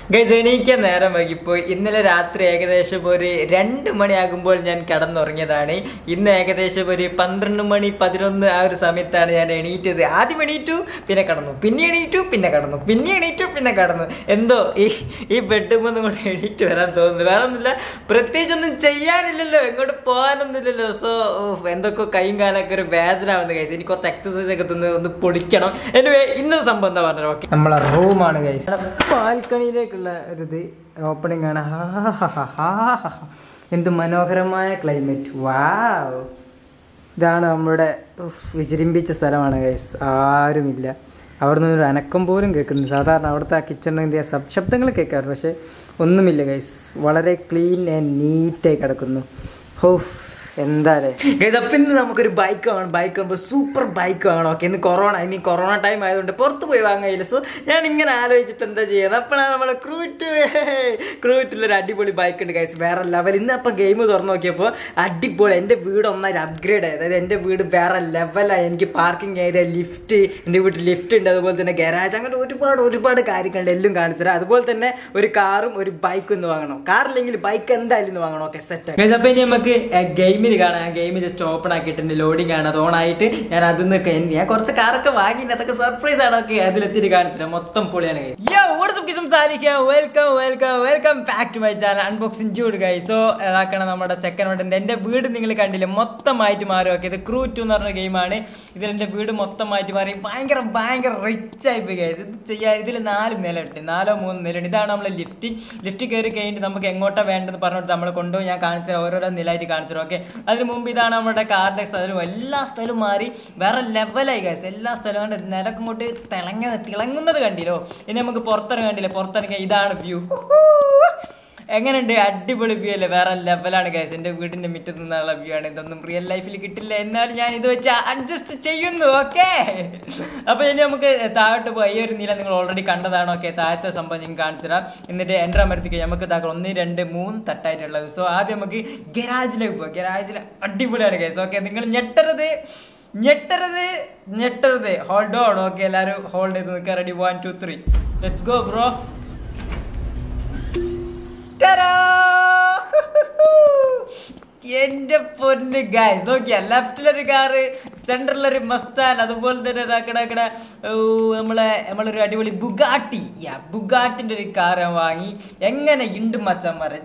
Guys എണീക്കാൻ നേരം വൈകിപ്പോയി ഇന്നലെ രാത്രി ഏകദേശം ഒരു രണ്ട് മണിയാകുമ്പോൾ ഞാൻ കിടന്നുറങ്ങിയതാണ് ഇന്ന് ഏകദേശം ഒരു പന്ത്രണ്ട് മണി പതിനൊന്ന് ആ ഒരു സമയത്താണ് ഞാൻ എണീറ്റത് ആദ്യം എണീറ്റു പിന്നെ കടന്നു പിന്നെ എണീറ്റു പിന്നെ കടന്നു പിന്നെ എണീറ്റു പിന്നെ കടന്നു എന്തോ ഈ ഈ ബെഡ്റൂമിൽ കൊണ്ട് എണീറ്റ് വരാൻ തോന്നുന്നു വേറെ ഒന്നുമില്ല പ്രത്യേകിച്ചൊന്നും ചെയ്യാനില്ലല്ലോ എങ്ങോട്ട് പോകാനൊന്നുമില്ലല്ലോ സോ എന്തൊക്കെ കൈയും കാലൊക്കെ ഒരു വേദന ആവുന്നു ഗൈസ് എനിക്ക് കുറച്ച് എക്സസൈസ് ഒക്കെ തന്ന് ഒന്ന് പൊടിക്കണം എനിവേ ഇന്ന് സംഭവം എന്താ പറഞ്ഞത് ഓക്കെ നമ്മളെ റൂമാണ് ഗൈസ് ബാൽക്കണിയിലേക്കുള്ള ഒരു ഇത് ഓപ്പണിംഗ് ആണ് ഹാ ഹാ ഹാ ഹാ ഹാ. എന്ത് മനോഹരമായ ക്ലൈമറ്റ് വാവ് ഇതാണ് നമ്മുടെ ഉഫ്, വിജൃംഭിച്ച സ്ഥലമാണ് ഗൈസ് ആരുമില്ല അവിടെ നിന്ന് ഒരു അനക്കം പോലും കേൾക്കുന്നില്ല സാധാരണ അവിടുത്തെ ആ കിച്ചണിൻ്റെ ശബ്ദങ്ങൾ കേൾക്കാറുണ്ട് പക്ഷെ ഒന്നുമില്ല ഗൈസ് വളരെ ക്ലീൻ ആൻഡ് നീറ്റായി കിടക്കുന്നു ഹോഫ് എന്താ ഗൈസ് അപ്പം ഇന്ന് നമുക്കൊരു ബൈക്ക് വേണം ബൈക്ക് ആകുമ്പോൾ സൂപ്പർ ബൈക്ക് വേണം ഓക്കെ ഇന്ന് corona I mean corona time ആയതുകൊണ്ട് പുറത്ത് പോയി വാങ്ങയില്ല സോ ഞാൻ ഇങ്ങനെ ആലോചിച്ചിട്ട് എന്താ ചെയ്യുന്നത് അപ്പോഴാണ് നമ്മളെ ക്രൂറ്റ് ക്രൂറ്റിലൊരു അടിപൊളി ബൈക്ക് ഉണ്ട് ഗൈസ് വേറെ ലെവൽ ഇന്ന് അപ്പം ഗെയിം തുറന്നു നോക്കിയപ്പോൾ അടിപൊളി എൻ്റെ വീട് ഒന്നായി അപ്ഗ്രേഡ് ആയി അതായത് എൻ്റെ വീട് വേറെ ലെവലായി എനിക്ക് പാർക്കിംഗ് ഏരിയ ലിഫ്റ്റ് എൻ്റെ വീട്ടിൽ ലിഫ്റ്റ് ഉണ്ട് അതുപോലെ തന്നെ ഗരാജ് അങ്ങനെ ഒരുപാട് ഒരുപാട് കാര്യങ്ങളുണ്ട് എല്ലാം കാണിച്ചത് അതുപോലെ തന്നെ ഒരു കാറും ഒരു ബൈക്കും ഒന്ന് വാങ്ങണം കാറില്ലെങ്കിൽ ബൈക്ക് എന്തായാലും ഒന്ന് വാങ്ങണം ഓക്കെ സെറ്റ് ഗൈസ് അപ്പം ഇനി നമുക്ക് ഗെയിമിൽ കാണാം ആ ഗെയിം ജസ്റ്റ് ഓപ്പൺ ആക്കിയിട്ടുണ്ട് ലോഡിംഗ് ആണ് അത് ഓൺ ആയിട്ട് ഞാൻ അതിൽ നിന്നൊക്കെ ഞാൻ കുറച്ച് കാറൊക്കെ വാങ്ങിയിട്ട് അതൊക്കെ സർപ്രൈസ് ആണ് ഓക്കെ അതിലെത്തിയിട്ട് കാണിച്ചിട്ട് മൊത്തം പൊളിയാണ് welcome welcome welcome back to my channel unboxing dude guy so ഇതാക്കണം നമ്മുടെ ചെക്കനോട്ടുണ്ട് എൻ്റെ വീട് നിങ്ങൾ കണ്ടില്ലേ മൊത്തമായിട്ട് മാറി ഓക്കെ ഇത് ക്രൂ ടു എന്ന് പറഞ്ഞ ഗെയിമാണ് ഇതിൽ എൻ്റെ വീട് മൊത്തമായിട്ട് മാറി ഭയങ്കര ഭയങ്കര റിച്ച് ആയി പോയി ഗൈസ് ഇത് ചെയ്യാൻ ഇതിൽ നാല് നില ഉണ്ട് നാലോ മൂന്ന് നില ഉണ്ട് ഇതാണ് നമ്മളെ ലിഫ്റ്റ് ലിഫ്റ്റ് കയറി കഴിഞ്ഞിട്ട് നമുക്ക് എങ്ങോട്ടാ വേണ്ടത് പറഞ്ഞിട്ട് നമ്മൾ കൊണ്ടുപോയി ഞാൻ കാണിച്ചു ഓരോരോ നിലയായിട്ട് കാണിച്ചു ഓക്കെ അതിന് മുമ്പ് ഇതാണ് നമ്മുടെ കാറിൻ്റെ സ്ഥലവും എല്ലാ സ്ഥലവും മാറി വേറെ ലെവലായി ഗൈസ് എല്ലാ സ്ഥലവും കണ്ട് നിലക്കും കൊണ്ട് തിളങ്ങ തിളങ്ങുന്നത് കണ്ടില്ലോ ഇനി നമുക്ക് പുറത്തിറങ്ങി കണ്ടില്ലേ പുറത്തിറങ്ങിയ ഇതാണ് വ്യൂ എങ്ങനെയുണ്ട് അടിപൊളി വ്യൂ അല്ലേ വേറെ ലെവലാണ് ഗൈസ് എൻ്റെ വീടിൻ്റെ മുറ്റത്ത് നിന്നുള്ള വ്യൂ ആണ് ഇതൊന്നും റിയൽ ലൈഫിൽ കിട്ടില്ല എന്നാലും ഞാൻ ഇത് വെച്ച് അഡ്ജസ്റ്റ് ചെയ്യുന്നു ഓക്കെ അപ്പോൾ ഇനി നമുക്ക് താഴോട്ട് പോയി ഈ ഒരു നില നിങ്ങൾ ഓൾറെഡി കണ്ടതാണ് ഓക്കെ താഴത്തെ സംഭവം ഞാൻ കാണിച്ചു തരാം എന്നിട്ട് എൻ്റെ അമർത്തിക്ക് നമുക്ക് ഇതാക്കാം ഒന്ന് രണ്ട് മൂന്ന് തട്ടായിട്ടുള്ളത് സോ ആദ്യം നമുക്ക് ഗരാജിലേക്ക് പോകാം ഗരാജിൽ അടിപൊളിയാണ് ഗൈസ് ഓക്കെ നിങ്ങൾ ഞെട്ടരുത് ഞെട്ടരുത് ഞെട്ടരുത് ഹോൾഡ് ഓൺ ഓക്കെ എല്ലാവരും ഹോൾഡ് ചെയ്ത് നിൽക്കുക ready one two three let's go bro Ta-da! എന്റെ പൊന്ന് ഗായ്സ് നോക്കിയാ ലെഫ്റ്റിലൊരു കാറ് സെൻട്രലിലൊരു മസ്താൻ അതുപോലെ തന്നെ ഇതാക്കണ നമ്മളെ നമ്മളൊരു അടിപൊളി ബുഗാട്ടി യാ ബുഗാട്ടിന്റെ ഒരു കാർ ഞാൻ വാങ്ങി എങ്ങനെ ഉണ്ട് മച്ചന്മാരെ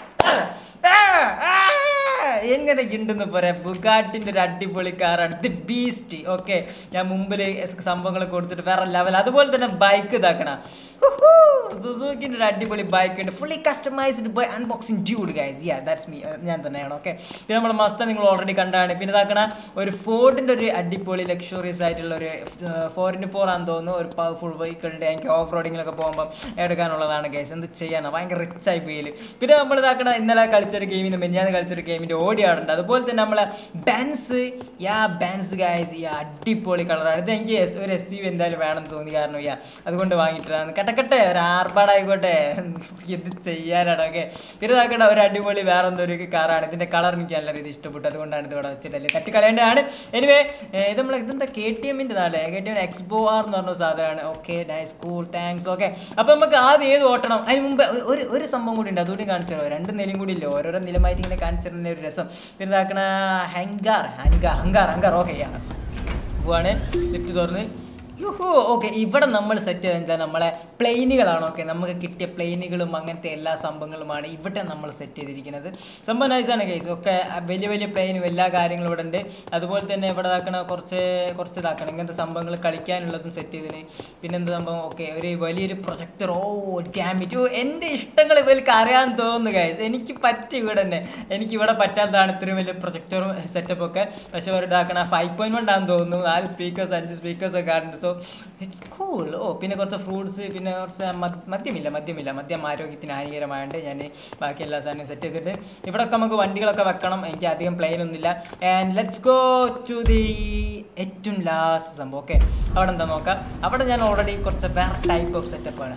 എങ്ങനെ ഉണ്ടെന്ന് പറയാം ബുഗാട്ടിന്റെ ഒരു അടിപൊളി കാറാണ് ദി ബീസ്റ്റ് ഓക്കെ ഞാൻ മുമ്പിൽ സംഭവങ്ങൾ കൊടുത്തിട്ട് വേറെ ലെവൽ അതുപോലെ തന്നെ ബൈക്ക് ഇതാക്കണം സുസൂക്കിൻ്റെ ഒരു അടിപൊളി ബൈക്ക് ഉണ്ട് fully customized by unboxing dude guys ya that's me ഞാൻ തന്നെയാണ് ഓക്കെ പിന്നെ നമ്മുടെ മസ്ത നിങ്ങൾ ഓൾറെഡി കണ്ടാണ് പിന്നെ ഇതാക്കണ ഒരു ഫോർഡിൻ്റെ ഒരു അടിപൊളി ലക്ഷറിയസ് ആയിട്ടുള്ള ഒരു ഫോർ ഇൻറ്റു ഫോർ ആണെന്ന് തോന്നുന്നു ഒരു പവർഫുൾ വെഹിക്കിൾ ഉണ്ട് എനിക്ക് ഓഫ് റോഡിങ്ങിലൊക്കെ പോകുമ്പോൾ എടുക്കാനുള്ളതാണ് ഗൈസ് എന്ത് ചെയ്യാനാണ് ഭയങ്കര റിച്ച് ആയി ഫീൽ പിന്നെ നമ്മൾ ഇതാക്കണ ഇന്നലെ കളിച്ചൊരു ഗെയിമിന് മെഞ്ഞാന്ന് കളിച്ചൊരു ഗെയിമിൻ്റെ ഓടിയാടുണ്ട് അതുപോലെ തന്നെ നമ്മളെ ബാൻസ് യാ ബാൻസ് ഗൈസ് യാ അടിപൊളി കളറാണ് ഇത് എനിക്ക് ഒരു എസ് യു എന്തായാലും വേണം തോന്നി കാരണം യാ അതുകൊണ്ട് വാങ്ങിയിട്ടാണ് കട്ടക്കട്ടെ ഒരു ആർപ്പാടായിക്കോട്ടെ എന്ത് ചെയ്യാനാണ് ഓക്കെ പിന്നെ ഇതാക്കട്ടെ ഒരു അടിപൊളി വേറെ എന്തോ ഒരു കാറാണ് ഇതിന്റെ കളർ എനിക്ക് നല്ല രീതിയിൽ ഇഷ്ടപ്പെട്ടു അതുകൊണ്ടാണ് ഇത് ഇവിടെ വെച്ചിട്ടല്ലേ തട്ടി കളയേണ്ടതാണ് എനിവേ ഇത് നമ്മൾ ഇതെന്താ കെ ടി എമ്മിൻ്റെ നാളെ K T M X Bow R എന്ന് പറഞ്ഞ സാധനമാണ് okay nice cool thanks okay അപ്പം നമുക്ക് ആദ്യം ഏത് ഓട്ടണം അതിന് മുമ്പ് ഒരു ഒരു സംഭവം കൂടി ഉണ്ട് അതുകൂടി കാണിച്ചു തരാം രണ്ട് നിലയും കൂടി ഇല്ല ഓരോരോ നിലമായിട്ട് ഇങ്ങനെ കാണിച്ചു തരുന്ന ഒരു രസം പിന്നെ ഇതാക്കണ ഹങ്കാർ ഹങ്കാർ ഹങ്കാർ ഹങ്കാർ ഓക്കെ പോവാണ് ലിഫ്റ്റ് തുറന്ന് യുഹു ഓക്കെ ഇവിടെ നമ്മൾ സെറ്റ് ചെയ്തെന്ന് വെച്ചാൽ നമ്മളെ പ്ലെയിനുകളാണ് ഓക്കെ നമുക്ക് കിട്ടിയ പ്ലെയിനുകളും അങ്ങനത്തെ എല്ലാ സംഭവങ്ങളുമാണ് ഇവിടെ നമ്മൾ സെറ്റ് ചെയ്തിരിക്കുന്നത് സംഭവം നൈസാണ് കേസ് ഒക്കെ വലിയ വലിയ പ്ലെയിനും എല്ലാ കാര്യങ്ങളും ഇവിടെ ഉണ്ട് അതുപോലെ തന്നെ ഇവിടെ ഇതാക്കണ കുറച്ച് കുറച്ച് ഇതാക്കണം ഇങ്ങനത്തെ സംഭവങ്ങൾ കളിക്കാനുള്ളതും സെറ്റ് ചെയ്തിന് പിന്നെ എന്ത് സംഭവം ഓക്കെ ഒരു വലിയൊരു പ്രൊജക്ടർ ഓ ഡാമിറ്റ് ഓ എൻ്റെ ഇഷ്ടങ്ങൾ ഇവർക്ക് അറിയാൻ തോന്നുന്നു ഗൈസ് എനിക്ക് പറ്റി ഇവിടെ തന്നെ എനിക്ക് ഇവിടെ പറ്റാത്തതാണ് ഇത്രയും വലിയ പ്രൊജക്ടറും സെറ്റപ്പ് ഒക്കെ പക്ഷെ അവർ ഇതാക്കണ ഫൈവ് പോയിന്റ് വൺ ആണെന്ന് തോന്നുന്നു നാല് സ്പീക്കേഴ്സ് അഞ്ച് സ്പീക്കേഴ്സ് ഒക്കെ ഉണ്ട് സോ ഇറ്റ്സ് കൂൾ ഓ പിന്നെ കുറച്ച് ഫ്രൂട്ട്സ് പിന്നെ കുറച്ച് മദ്- മദ്യമില്ല മദ്യമില്ല മദ്യം ആരോഗ്യത്തിന് ഹാനികരമായതുകൊണ്ട് ഞാൻ ബാക്കി എല്ലാ സാധനവും സെറ്റ് ചെയ്തിട്ട് ഇവിടെയൊക്കെ നമുക്ക് വണ്ടികളൊക്കെ വെക്കണം എനിക്ക് അധികം പ്ലെയിൻ ഒന്നുമില്ല and let's go to the ഏറ്റവും ലാസ്റ്റ് സംഭവം ഓക്കെ അവിടെ എന്താ നോക്കാം അവിടെ ഞാൻ ഓൾറെഡി കുറച്ച് വേറെ ടൈപ്പ് ഓഫ് സെറ്റപ്പാണ്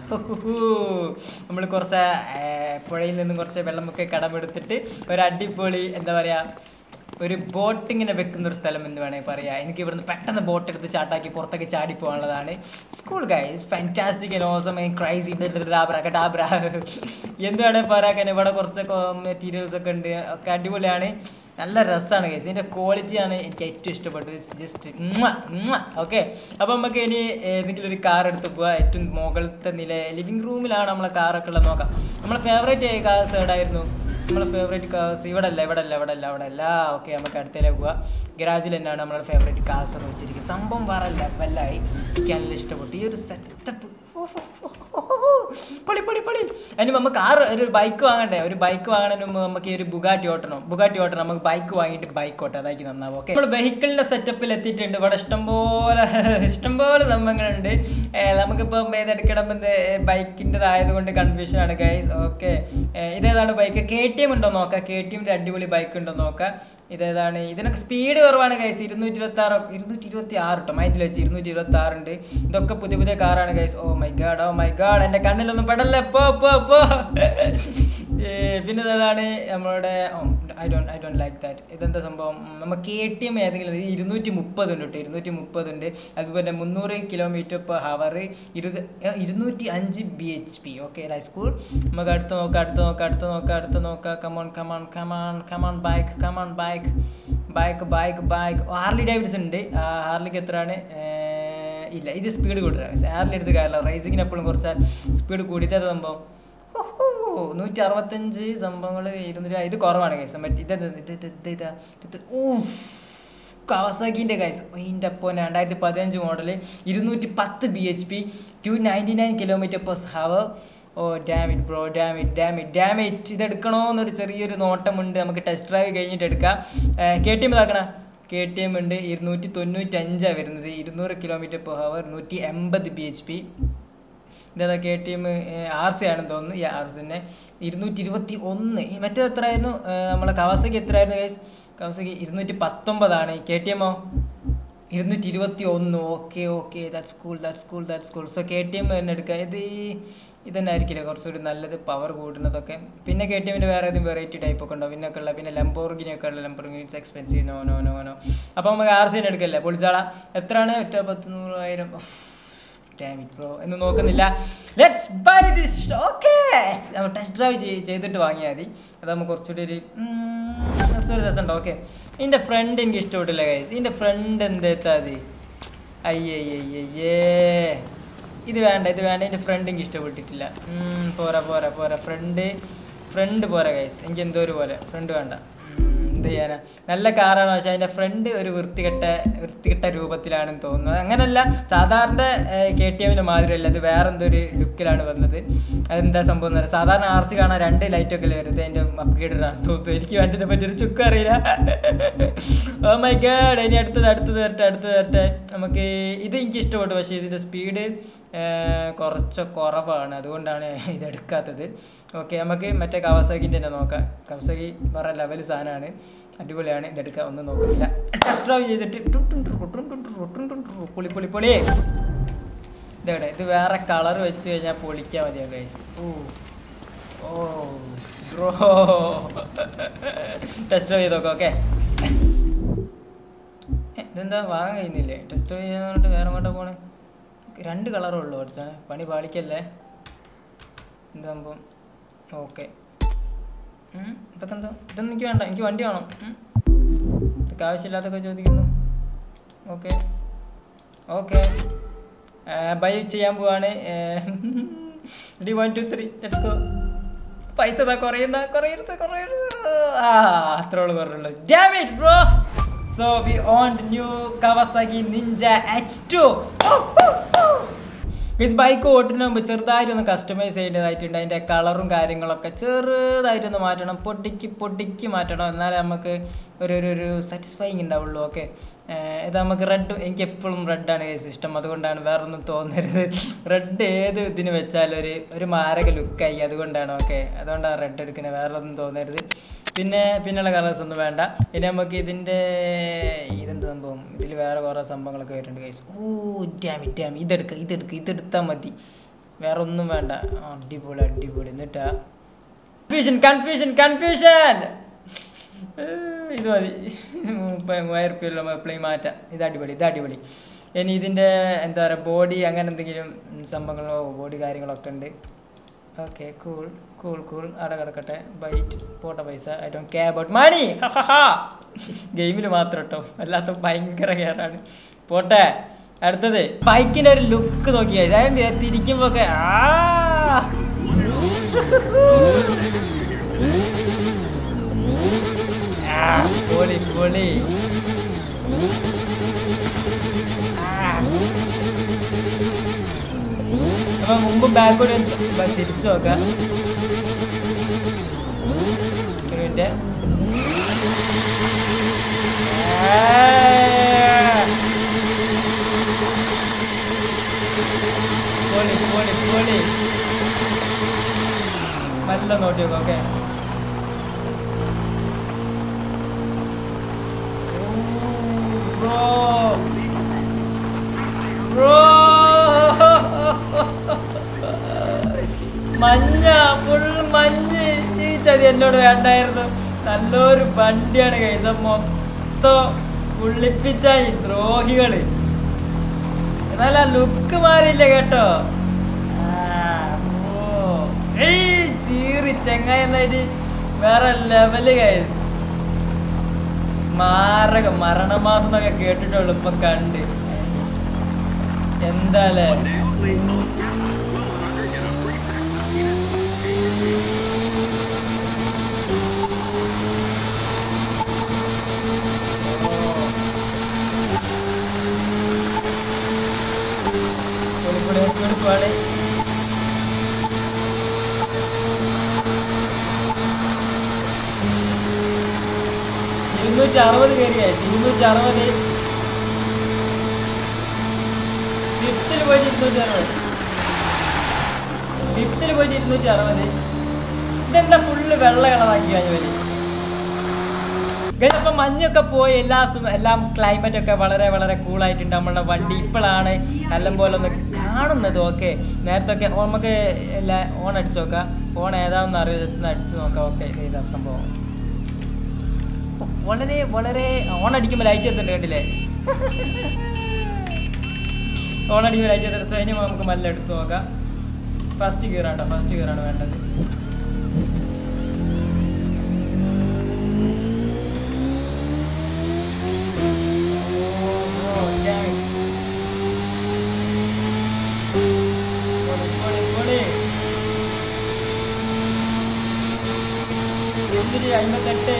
നമ്മൾ കുറച്ച് ആ, പുഴയിൽ നിന്നും കുറച്ച് വെള്ളമൊക്കെ കടമെടുത്തിട്ട് ഒരു അടിപൊളി എന്താ പറയുക ഒരു ബോട്ട് ഇങ്ങനെ വെക്കുന്ന ഒരു സ്ഥലം എന്ന് വേണമെങ്കിൽ പറയാം എനിക്ക് ഇവിടുന്ന് പെട്ടെന്ന് ബോട്ട് എടുത്ത് ചാട്ടാക്കി പുറത്തേക്ക് ചാടി പോകാനുള്ളതാണ് school guys fantastic awesome crazy ഡാബ്ര എന്താണ് പറയാൻ ഇവിടെ കുറച്ചൊക്കെ മെറ്റീരിയൽസ് ഒക്കെ ഉണ്ട് ഒക്കെ അടിപൊളിയാണ് നല്ല രസമാണ് കേസ് ഇതിൻ്റെ ക്വാളിറ്റിയാണ് എനിക്ക് ഏറ്റവും ഇഷ്ടപ്പെട്ടത് ജസ്റ്റ് ഓക്കെ അപ്പോൾ നമുക്ക് ഇനി ഏതെങ്കിലും ഒരു കാർ എടുത്ത് പോവാം ഏറ്റവും മുകളിലത്തെ നില ലിവിങ് റൂമിലാണ് നമ്മളെ കാറൊക്കെ ഉള്ളത് നോക്കാം നമ്മളെ ഫേവറേറ്റ് കാർസ് എവിടെയായിരുന്നു നമ്മളെ ഫേവറേറ്റ് കാർസ് ഇവിടെ അല്ല ഇവിടെ അല്ല ഇവിടെ അല്ല അവിടെ അല്ല ഓക്കെ നമുക്ക് അടുത്തേക്ക് പോവാം ഗരാജിൽ തന്നെയാണ് നമ്മുടെ ഫേവറേറ്റ് കാർസ് ഒക്കെ വെച്ചിരിക്കുന്നത് സംഭവം വേറെ ലെവലായി എനിക്ക് നല്ല ഇഷ്ടപ്പെട്ടു ഈ ഒരു സെറ്റപ്പ് പൊളി പൊളി പൊളി അതിന് നമുക്ക് കാർ ഒരു ബൈക്ക് വാങ്ങണ്ടേ ഒരു ബൈക്ക് വാങ്ങണതിന് മുമ്പ് നമുക്ക് ഈ ഒരു ബുഗാട്ടി ഓട്ടണം ബുഗാട്ടി ഓട്ടണം നമുക്ക് ബൈക്ക് വാങ്ങിയിട്ട് ബൈക്ക് ഓട്ടം അതായിരിക്കും നന്നാവും ഓക്കെ നമ്മൾ വെഹിക്കിളിന്റെ സെറ്റപ്പിൽ എത്തിയിട്ടുണ്ട് ഇവിടെ ഇഷ്ടംപോലെ ഇഷ്ടംപോലെ സംഭവങ്ങളുണ്ട് ഏർ നമുക്കിപ്പം ഏതെടുക്കണം എന്ത് ബൈക്കിൻ്റെതായത് കൊണ്ട് കൺഫ്യൂഷൻ ആണ് ഗൈസ് ഓക്കെ ഇതേതാണ് ബൈക്ക് കെ ടി എം ഉണ്ടോ നോക്കാം കെ ടി എമ്മിൻ്റെ അടിപൊളി ബൈക്ക് ഉണ്ടോ നോക്കാം ഇതേതാണ് ഇതിനൊക്കെ സ്പീഡ് കുറവാണ് ഗൈസ് ഇരുന്നൂറ്റി ഇരുപത്തി ആറ് ഇരുന്നൂറ്റി ഇരുപത്തി ആറ് കേട്ടോ മൈൻഡിൽ വെച്ച് ഇരുന്നൂറ്റി ഇരുപത്തി ആറുണ്ട് ഇതൊക്കെ പുതിയ പുതിയ കാറാണ് guys oh my god oh my god എൻ്റെ കണ്ണിലൊന്നും പെടല്ലേ പോ പോ പോ ഏ, പിന്നെ ഇതാണ് നമ്മളുടെ I don't I don't like that ഇതെന്താ സംഭവം നമുക്ക് കെ ടി എം ഏതെങ്കിലും ഇത് ഇരുന്നൂറ്റി മുപ്പത് ഉണ്ട് കേട്ടോ ഇരുന്നൂറ്റി മുപ്പത് ഉണ്ട് അതുപോലെ മുന്നൂറ് കിലോമീറ്റർ പെർ ഹവർ ഇരുപത് ഇരുന്നൂറ്റി അഞ്ച് B H P okay high school നമുക്ക് അടുത്ത് നോക്കാം അടുത്ത് നോക്കാം അടുത്ത് നോക്കാം അടുത്ത് നോക്കാം come on come on come on come on bike come on bike bike bike bike Harley Davids ഉണ്ട് ആ, ഹാർലിക്ക് എത്രയാണ് ഏർ, ഇല്ല ഇത് സ്പീഡ് കൂടുതലാണ് ഹാർലി എടുത്ത് കാര്യമില്ല റേസിങ്ങിന് എപ്പോഴും കുറച്ച് സ്പീഡ് കൂടിയത് സംഭവം ഓ നൂറ്റി അറുപത്തഞ്ച് സംഭവങ്ങൾ ഇരുന്നൂറ്റി ഇത് കുറവാണ് കൈസ് മറ്റേ ഇത് ഇത് ഇത് ഇത് ഇതാ ഇത് ഓ കവസാക്കിൻ്റെ കൈസ് ഇതിൻ്റെ അപ്പോൾ രണ്ടായിരത്തി പതിനഞ്ച് മോഡൽ ഇരുന്നൂറ്റി പത്ത് B H P two ninety nine kilometre per hour oh damn it bro damn it damn it damn it ഇത് എടുക്കണോ എന്നൊരു ചെറിയൊരു നോട്ടമുണ്ട് നമുക്ക് ടെസ്റ്റ് ഡ്രൈവ് കഴിഞ്ഞിട്ട് എടുക്കാം കെ ടി എം ഇതാക്കണ കെ ടി എം ഉണ്ട് ഇരുന്നൂറ്റി തൊണ്ണൂറ്റി അഞ്ചാണ് വരുന്നത് ഇരുന്നൂറ് കിലോമീറ്റർ പെർ ഹവർ നൂറ്റി എൺപത് ബി എച്ച് പി ഇതേതാ K T M R C ആണെന്ന് തോന്നുന്നു ഈ ആർ സിന്നെ ഇരുന്നൂറ്റി ഇരുപത്തി ഒന്ന് ഈ മറ്റേ എത്രയായിരുന്നു ഏർ നമ്മളെ കവാസക്ക് എത്രയായിരുന്നു ഗൈസ് കവാസക്ക് ഇരുന്നൂറ്റി പത്തൊമ്പതാണ് കെ ടി എമ്മോ ഇരുന്നൂറ്റി ഇരുപത്തി ഒന്ന് okay okay that school that school that school so K T M തന്നെ എടുക്കുക ഇത് ഈ- ഇതന്നെ ആയിരിക്കില്ല കുറച്ചുകൂടി നല്ലത് പവർ കൂടുന്നതൊക്കെ പിന്നെ കെ ടി എമ്മിൻ്റെ വേറെ ഏതെങ്കിലും വെറൈറ്റി ടൈപ്പ് ഒക്കെ ഉണ്ടോ പിന്നെ ഒക്കെ ഉള്ള പിന്നെ ലംബോർഗിനിയൊക്കെ ഉള്ള Lamborghini it's expensive no no no no അപ്പോൾ നമുക്ക് ആർ സി തന്നെ എടുക്കല്ലേ പൊളിച്ചാളാ എത്രയാണ് ഒറ്റ പത്ത് നൂറായിരം Damn it, bro. എന്ന് നോക്കുന്നില്ല ലെറ്റ്സ് ബൈ ദിസ് ഓക്കെ നമ്മൾ ടെസ്റ്റ് ഡ്രൈവ് ചെയ്തിട്ട് വാങ്ങിയാൽ മതി അതാകുമ്പോൾ കുറച്ചുകൂടി ഒരു ഉം, കുറച്ചൊരു രസമുണ്ട് ഓക്കെ ഇതിൻ്റെ ഫ്രണ്ട് എനിക്ക് ഇഷ്ടപ്പെട്ടില്ല ഗൈസ് ഇതിൻ്റെ ഫ്രണ്ട് എന്തെത്താ അത് അയ്യയ്യയ്യേ ഇത് വേണ്ട ഇത് വേണ്ട ഇതിൻ്റെ ഫ്രണ്ട് എനിക്ക് ഇഷ്ടപ്പെട്ടിട്ടില്ല ഉം, പോരാ പോരാ പോരാ ഫ്രണ്ട് ഫ്രണ്ട് പോരാ ഗൈസ് എനിക്ക് എന്തോ ഒരു പോലെ ഫ്രണ്ട് വേണ്ട ഉം, എന്ത് ചെയ്യാനാ നല്ല കാറാണ് പക്ഷെ അതിന്റെ ഫ്രണ്ട് ഒരു വൃത്തികെട്ട വൃത്തികെട്ട രൂപത്തിലാണെന്ന് തോന്നുന്നത് അങ്ങനല്ല സാധാരണ കെ ടി എമ്മിന്റെ മാതിരിയല്ല അത് വേറെ എന്തോ ഒരു ലുക്കിലാണ് വന്നത് അതെന്താ സംഭവം എന്ന് പറഞ്ഞാൽ സാധാരണ ആർ സി കാണാൻ രണ്ട് ലൈറ്റ് ഒക്കെ അല്ലേ വരുന്നത് അതിന്റെ അപ്ഗ്രേഡഡ് ആണ് തോന്നുന്നു എനിക്ക് വേണ്ടിനെ പറ്റി ഒരു ചുക്കും അറിയില്ല ഓ മൈ ഗാഡ് ഇനി അടുത്തത് അടുത്തത് വരട്ടെ അടുത്തത് വരട്ടെ നമുക്ക് ഇത് എനിക്ക് ഇഷ്ടപ്പെട്ടു പക്ഷേ ഇതിന്റെ സ്പീഡ് കുറച്ച് കുറവാണ് അതുകൊണ്ടാണ് ഇതെടുക്കാത്തത് ഓക്കെ നമുക്ക് മറ്റേ കവസാക്കിൻ്റെ തന്നെ നോക്കാം കവസാക്കി വേറെ ലെവൽ സാധനമാണ് അടിപൊളിയാണ് ഇതെടുക്കുക ഒന്നും നോക്കുന്നില്ല ടെസ്റ്റ് ഡ്രൈവ് ചെയ്തിട്ട് ടും ടും ടും ടും ടും ടും ടും ടും ടും പൊളി പൊളി പൊളി ഇതെവിടെ ഇത് വേറെ കളർ വെച്ച് കഴിഞ്ഞാൽ പൊളിക്കാൻ മതിയാ guys oh oh bro test drive ചെയ്ത് നോക്കാം ഓക്കെ ഇതെന്താ വാങ്ങാൻ കഴിയുന്നില്ലേ ടെസ്റ്റ് ഡ്രൈവ് ചെയ്യാൻ പറഞ്ഞിട്ട് വേറെ എങ്ങോട്ടാ പോണേ രണ്ട് കളറേ ഉള്ളൂ കുറച്ചാണ് പണി പാളിക്കല്ലേ എന്താ സംഭവം ഓക്കെ ഇതൊക്കെ എന്താ ഇതൊന്നും എനിക്ക് വേണ്ട എനിക്ക് വണ്ടി വേണം ഉം. ഇതൊക്കെ ആവശ്യമില്ലാത്തൊക്കെ ചോദിക്കുന്നു ഓക്കെ ഓക്കെ ബൈ ചെയ്യാൻ പോവാണ് ഡി one two three let's go പൈസ ഇതാ കുറയുന്ന കുറയരുത് കുറയരുത് ആ അത്രേ ഉള്ളൂ കുറയുള്ളൂ damn it bro so we on new Kawasaki Ninja H two means bike ഓട്ടുന്ന മുമ്പ് ചെറുതായിട്ടൊന്ന് കസ്റ്റമൈസ് ചെയ്യേണ്ടതായിട്ടുണ്ട് അതിൻ്റെ കളറും കാര്യങ്ങളൊക്കെ ചെറുതായിട്ടൊന്ന് മാറ്റണം പൊട്ടിക്ക് പൊട്ടിക്ക് മാറ്റണം എന്നാലേ നമുക്ക് ഒരു ഒരു ഒരു സാറ്റിസ്ഫൈങ് ഉണ്ടാവുള്ളൂ ഓക്കെ ഇത് നമുക്ക് റെഡ് എനിക്ക് എപ്പോഴും റെഡാണ് കേസ് ഇഷ്ടം അതുകൊണ്ടാണ് വേറെ ഒന്നും തോന്നരുത് റെഡ് ഏത് ഇതിന് വെച്ചാലും ഒരു ഒരു മാരക ലുക്കായി അതുകൊണ്ടാണ് ഓക്കെ അതുകൊണ്ടാണ് റെഡ് എടുക്കുന്നത് വേറെ ഒന്നും തോന്നരുത് പിന്നെ പിന്നെയുള്ള കളേഴ്സ് ഒന്നും വേണ്ട ഇനി നമുക്ക് ഇതിൻ്റെ ഇതെന്ത് സംഭവം ഇതിൽ വേറെ കുറേ സംഭവങ്ങളൊക്കെ വരുന്നുണ്ട് കൈസ് ഓ ഡാമി ഡാമി ഇതെടുക്കുക ഇതെടുക്കുക ഇതെടുത്താൽ മതി വേറെ ഒന്നും വേണ്ട ആ, അടിപൊളി അടിപൊളി എന്നിട്ടാ കൺഫ്യൂഷൻ കൺഫ്യൂഷൻ കൺഫ്യൂഷൻ ഇത് മതി മുപ്പത് മൂവായിരം റുപ്യയുള്ള പ്ലെയിൻ മാറ്റാം ഇത് അടിപൊളി ഇത് അടിപൊളി ഇനി ഇതിൻ്റെ എന്താ പറയുക ബോഡി അങ്ങനെ എന്തെങ്കിലും ഉം, സംഭവങ്ങളോ ബോഡി കാര്യങ്ങളൊക്കെ ഉണ്ട് ഓക്കെ കൂൾ കൂൾ കൂൾ അവിടെ കിടക്കട്ടെ ബൈറ്റ് പോട്ട പൈസ I don't care about money ഗെയിമിൽ മാത്രം കേട്ടോ അല്ലാത്ത ഭയങ്കര കെയറാണ് പോട്ടെ അടുത്തത് ബൈക്കിന്റെ ഒരു ലുക്ക് നോക്കിയാൽ അതായത് തിരിക്കുമ്പോ ഒക്കെ ആ ആ, പൊളി പൊളി ആ. അപ്പൊ മുമ്പ് ബാക്കോട് തിരിച്ചു നോക്കാം ഒരു മിനിറ്റ് ആ. പൊളി പൊളി പൊളി നല്ല നോട്ടി നോക്കാം ഓക്കെ ബ്രോ ബ്രോ മഞ്ഞ ഫുൾ മഞ്ഞ് ഈ ചതി എന്നോട് വേണ്ടായിരുന്നു നല്ലൊരു വണ്ടിയാണ് കൈസ മൊത്തം ഉള്ളിപ്പിച്ച ഈ ദ്രോഹികള് എന്നാൽ ആ ലുക്ക് മാറിയില്ല കേട്ടോ ആ, ഓ. ഏയ് ചീറി ചെങ്ങായി എന്നായിട്ട് വേറെ ലെവല് കഴിഞ്ഞു മാരക മരണമാസം എന്നൊക്കെ കേട്ടിട്ടുള്ളു ഇപ്പൊ കണ്ട് എന്താലേ പൊളി പൊളി പൊളി പൊളി ഇരുന്നൂറ്റി അറുപത് കയറിയായി ഇരുന്നൂറ്റി അറുപത് ഫിഫ്റ്റിൽ പോയിട്ട് ഇരുന്നൂറ്റി അറുപത് ഫിഫ്റ്റിൽ പോയിട്ട് ഇരുന്നൂറ്റി അറുപത് ഇതെന്താ ഫുള്ള് വെള്ള കളറാക്കി കഴിഞ്ഞു അപ്പം മഞ്ഞൊക്കെ പോയി എല്ലാ സു- എല്ലാം ക്ലൈമറ്റ് ഒക്കെ വളരെ വളരെ കൂളായിട്ടുണ്ട് നമ്മളുടെ വണ്ടി ഇപ്പോഴാണ് നല്ല പോലെ ഒന്ന് കാണുന്നത് ഓക്കെ നേരത്തെ ഒക്കെ നമുക്ക് എല്ലാ ഓൺ അടിച്ചു നോക്കാം ഓൺ ഏതാണെന്ന് അറിയാം ജസ്റ്റ് ഒന്ന് അടിച്ചു നോക്കാം ഓക്കെ ഇതാ സംഭവം വളരെ വളരെ ഓൺ അടിക്കുമ്പോൾ ലൈറ്റ് എത്തുന്നുണ്ട് കണ്ടില്ലേ ഓൺ അടിക്കുമ്പോൾ ലൈറ്റ് എത്തുന്നത് സോ ഇനി നമുക്ക് മെല്ലെ എടുത്ത് നോക്കാം ഫസ്റ്റ് ഗിയറാണ് ഫസ്റ്റ് ഗിയറാണ് വേണ്ടത് ഓ, gang. പൊളി, പൊളി, പൊളി. എന്തിന് അമ്പത്തെട്ട്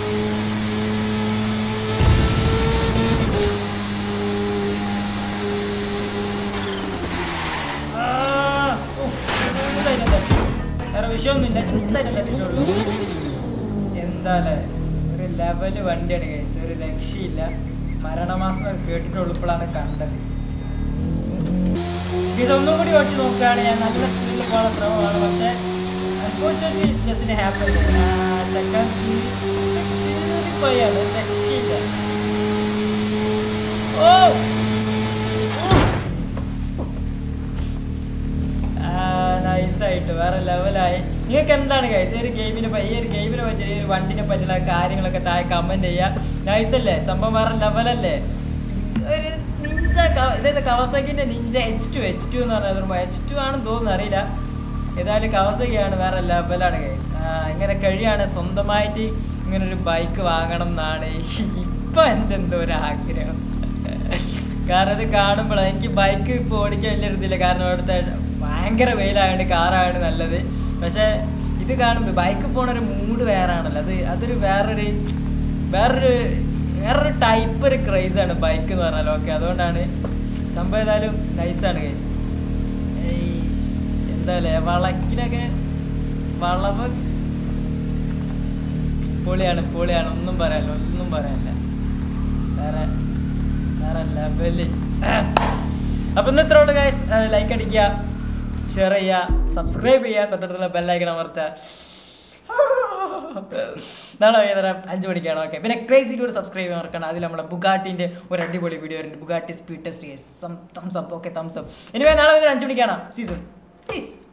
ആ, ഓ, എന്തായാലും തട്ടി. വേറെ വിഷയമൊന്നുമില്ല എന്തായാലും തട്ടിട്ടുള്ളൂ എന്താല്ലേ ഒരു ലെവല് വണ്ടിയാണ് കേസ് ഒരു രക്ഷയില്ല മരണമാസം എന്ന് കേട്ടിട്ടുള്ളൂ ഇപ്പോഴാണ് കണ്ടത് ഇതൊന്നും കൂടി ഓട്ടി നോക്കുകയാണ് ഞാൻ നല്ല സ്പീഡിൽ പോകാൻ ശ്രമമാണ് പക്ഷേ അൺഫോർച്ചുനേറ്റ്ലി ബിസിനസ്സിന് ഹാപ്പി ചെക്കൻ പോയാണ് രക്ഷയില്ല ഓ നൈസായിട്ട് വേറെ ലെവലായി നിങ്ങൾക്ക് എന്താണ് കഴിച്ചത് ഈ ഒരു ഗെയിമിനെ പറ്റി ഈ ഒരു ഗെയിമിനെ പറ്റി ഈ ഒരു വണ്ടിനെ പറ്റിയുള്ള കാര്യങ്ങളൊക്കെ താഴെ കമന്റ് ചെയ്യുക നൈസല്ലേ സംഭവം വേറെ ലെവലല്ലേ ഒരു നിഞ്ച ഇതായത് കവസക്കിന്റെ Ninja H two H two എന്ന് പറഞ്ഞാൽ എച്ച് ടു ആണെന്ന് തോന്നുന്നു അറിയില്ല ഏതായാലും കവസക്കിയാണ് വേറെ ലെവലാണ് ഗൈസ് ഇങ്ങനെ കഴിയാണ് സ്വന്തമായിട്ട് ഇങ്ങനെ ഒരു ബൈക്ക് വാങ്ങണം എന്നാണ് ഇപ്പൊ എൻ്റെ എന്തോ ഒരു ആഗ്രഹം കാരണം ഇത് കാണുമ്പോൾ എനിക്ക് ബൈക്ക് ഇപ്പോൾ ഓടിക്കാൻ വലിയ ഇതില്ല കാരണം അവിടുത്തെ ഭയങ്കര വെയിലായതുകൊണ്ട് കാറാണ് നല്ലത് പക്ഷെ ഇത് കാണുമ്പോൾ ബൈക്ക് പോണ ഒരു മൂഡ് വേറെ ആണല്ലോ അത് അതൊരു വേറൊരു വേറൊരു വേറൊരു ടൈപ്പ് ഒരു ക്രൈസ് ആണ് ബൈക്ക് എന്ന് പറഞ്ഞാൽ ഓക്കെ അതുകൊണ്ടാണ് സംഭവം ഏതായാലും നൈസാണ് കൈസ് എന്താല്ലേ വളക്കിനൊക്കെ വളവ് പൊളിയാണ് പൊളിയാണ് ഒന്നും പറയാനില്ല ഒന്നും പറയാനില്ല വേറെ വേറെ ലെവല് അപ്പൊ ഇന്ന് ഇത്ര ഉള്ളു ഗൈസ് ലൈക്ക് അടിക്കുക ഷെയർ ചെയ്യുക സബ്സ്ക്രൈബ് ചെയ്യുക തൊട്ടിട്ടുള്ള ബെല്ലൈക്കൺ അമർത്തുക നാളെ വൈകുന്നേരം അഞ്ച് മണിക്കാണ് ഓക്കെ പിന്നെ ക്രേസി ടൂർ സബ്സ്ക്രൈബ് ചെയ്യാൻ മറക്കണം അതിൽ നമ്മുടെ ബുഗാട്ടിന്റെ ഒരു അടിപൊളി വീഡിയോ വരുന്നുണ്ട് Bugatti speed test thumbs up okay thumbs up ഇനി നാളെ വൈകുന്നേരം അഞ്ച് മണിക്കാണ് സീസൺ പ്ലീസ്